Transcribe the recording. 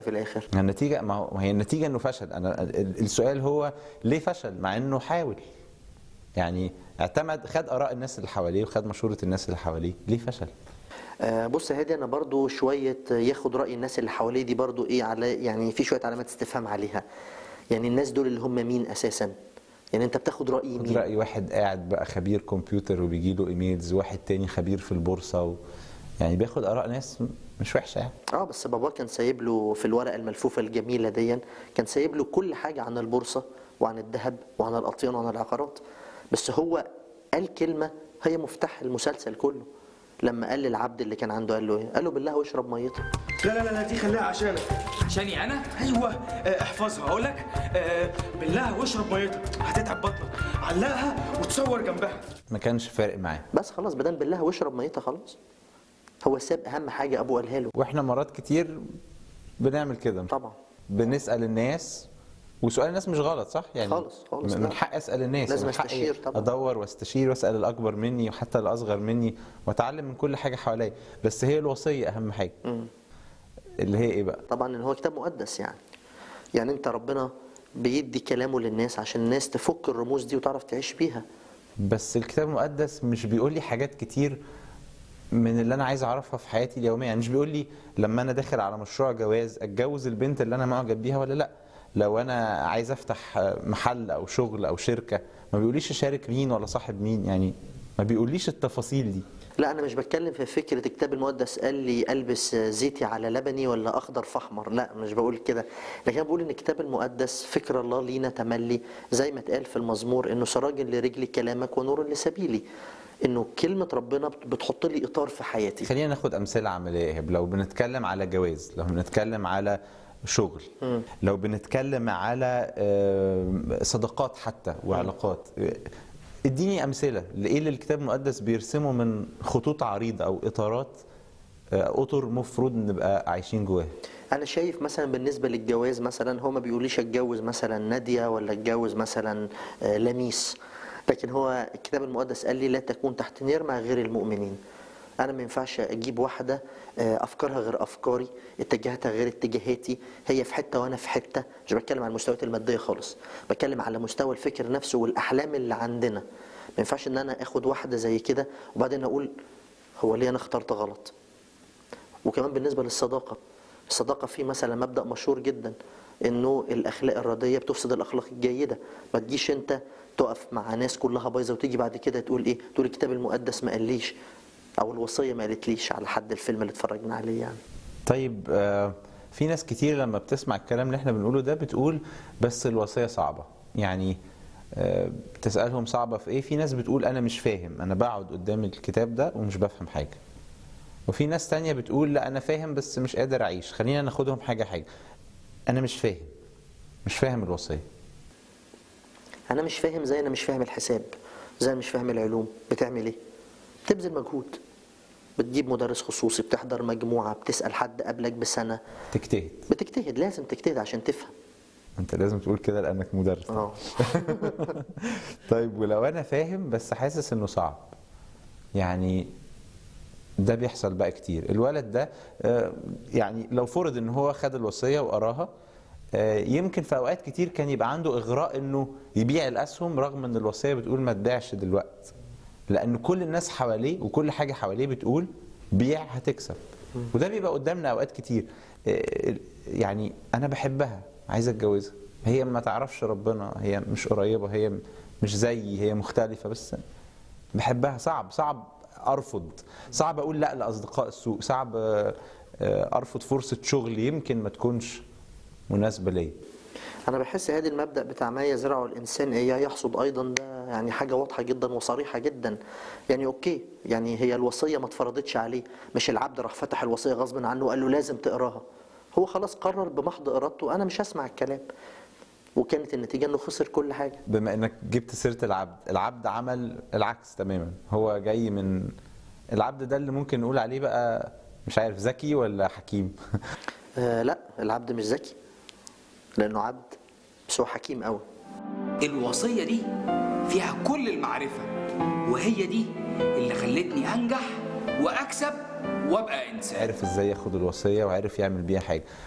في الاخر النتيجة ما هو ما هي النتيجة انه فشل انا ال- السؤال هو ليه فشل مع انه حاول يعني اعتمد خد اراء الناس اللي حواليه وخد مشورة الناس اللي حواليه ليه فشل آه، بص يا هادي انا برضو شويه ياخد راي الناس اللي حواليه دي برضو ايه على يعني في شويه علامات استفهام عليها يعني الناس دول اللي هم مين اساسا يعني انت بتاخد راي خد مين رأي واحد قاعد بقى خبير كمبيوتر وبيجي له ايميلز واحد تاني خبير في البورصة و... يعني بياخد اراء ناس م- مش وحشة يعني اه بس بابا كان سايب له في الورقه الملفوفه الجميله دي كان سايب له كل حاجه عن البورصه وعن الذهب وعن الاطيان وعن العقارات بس هو قال كلمه هي مفتاح المسلسل كله لما قال للعبد اللي كان عنده قال له ايه قال له بالله واشرب ميته لا لا لا لا دي خليها عشانك عشاني انا ايوه آه، احفظها اقول لك آه، بالله واشرب ميتك هتتعب بطنك علقها وتصور جنبها ما كانش فارق معاه بس خلاص بدل بالله واشرب ميته خلاص هو ساب اهم حاجه ابوه قالها له واحنا مرات كتير بنعمل كده طبعا بنسأل الناس وسؤال الناس مش غلط صح يعني خالص، خالص، من لا. حق اسال الناس لازم من حقي استشير طبعا. ادور واستشير واسال الاكبر مني وحتى الاصغر مني واتعلم من كل حاجه حواليا بس هي الوصيه اهم حاجه اللي هي ايه بقى طبعا ان هو كتاب مقدس يعني يعني انت ربنا بيدي كلامه للناس عشان الناس تفك الرموز دي وتعرف تعيش بيها بس الكتاب المقدس مش بيقول لي حاجات كتير من اللي انا عايز اعرفها في حياتي اليوميه يعني مش بيقول لي لما انا داخل على مشروع جواز اتجوز البنت اللي انا معجب بيها ولا لا لو انا عايز افتح محل او شغل او شركه ما بيقوليش اشارك مين ولا صاحب مين يعني ما بيقوليش التفاصيل دي لا انا مش بتكلم في فكره الكتاب المقدس قال لي البس زيتي على لبني ولا اخضر في احمر لا مش بقول كده لكن انا بقول ان الكتاب المقدس فكر الله لينا تملي زي ما اتقال في المزمور انه سراج لرجلي كلامك ونور لسبيلي انه كلمه ربنا بتحط لي اطار في حياتي خلينا ناخد امثله عمليه يا إيهاب. لو بنتكلم على جواز لو بنتكلم على شغل لو بنتكلم على آه، صداقات حتى وعلاقات آه، اديني امثله لايه اللي الكتاب المقدس بيرسمه من خطوط عريضه او اطارات آه، اطر مفروض نبقى عايشين جواها انا شايف مثلا بالنسبه للجواز مثلا هو ما بيقوليش اتجوز مثلا ناديه ولا اتجوز مثلا آه، لميس لكن هو الكتاب المقدس قال لي لا تكون تحت نير مع غير المؤمنين انا ما ينفعش اجيب واحده آه، افكارها غير افكاري اتجاهاتها غير اتجاهاتي هي في حته وانا في حته مش بتكلم على المستويات الماديه خالص بتكلم على مستوى الفكر نفسه والاحلام اللي عندنا ما ينفعش ان انا اخد واحده زي كده وبعدين اقول هو ليه انا اخترت غلط وكمان بالنسبه للصداقه الصداقه في مثلا مبدا مشهور جدا انه الاخلاق الرديه بتفسد الاخلاق الجيده ما تجيش انت تقف مع ناس كلها بايظه وتيجي بعد كده تقول ايه تقول الكتاب المقدس ما قاليش او الوصيه ما قالتليش على حد الفيلم اللي اتفرجنا عليه يعني طيب آه، في ناس كتير لما بتسمع الكلام اللي احنا بنقوله ده بتقول بس الوصية صعبة يعني آه، بتسألهم صعبة في ايه في ناس بتقول انا مش فاهم انا بقعد قدام الكتاب ده ومش بفهم حاجة وفي ناس تانية بتقول لا انا فاهم بس مش قادر اعيش خلينا ناخدهم حاجة حاجة انا مش فاهم مش فاهم الوصية انا مش فاهم زي انا مش فاهم الحساب زي انا مش فاهم العلوم بتعمل ايه بتبذل مجهود بتجيب مدرس خصوصي بتحضر مجموعه بتسال حد قبلك بسنه تجتهد بتجتهد لازم تجتهد عشان تفهم انت لازم تقول كده لانك مدرس اه طيب ولو انا فاهم بس حاسس انه صعب يعني ده بيحصل بقى كتير الولد ده آه، يعني لو فرض ان هو خد الوصيه وقراها آه، يمكن في اوقات كتير كان يبقى عنده اغراء انه يبيع الاسهم رغم ان الوصيه بتقول ما تبيعش دلوقتي لان كل الناس حواليه وكل حاجه حواليه بتقول بيع هتكسب وده بيبقى قدامنا اوقات كتير آه، يعني انا بحبها عايز اتجوزها هي ما تعرفش ربنا هي مش قريبه هي مش زيي هي مختلفه بس بحبها صعب صعب ارفض صعب اقول لا لاصدقاء السوء صعب آه، آه، ارفض فرصه شغل يمكن ما تكونش مناسبه ليا انا بحس هذا المبدا بتاع ما يزرعه الانسان اياه يحصد ايضا ده يعني حاجه واضحه جدا وصريحه جدا يعني اوكي يعني هي الوصيه ما اتفرضتش عليه مش العبد راح فتح الوصيه غصب عنه وقال له لازم تقراها هو خلاص قرر بمحض ارادته انا مش هسمع الكلام وكانت النتيجه انه خسر كل حاجه بما انك جبت سيره العبد العبد عمل العكس تماما هو جاي من العبد ده اللي ممكن نقول عليه بقى مش عارف ذكي ولا حكيم آه لا العبد مش ذكي لانه عبد بس هو حكيم قوي الوصية دي فيها كل المعرفة وهي دي اللي خلتني أنجح وأكسب وأبقى إنسان عرف ازاي ياخد الوصيه وعرف يعمل بيها حاجه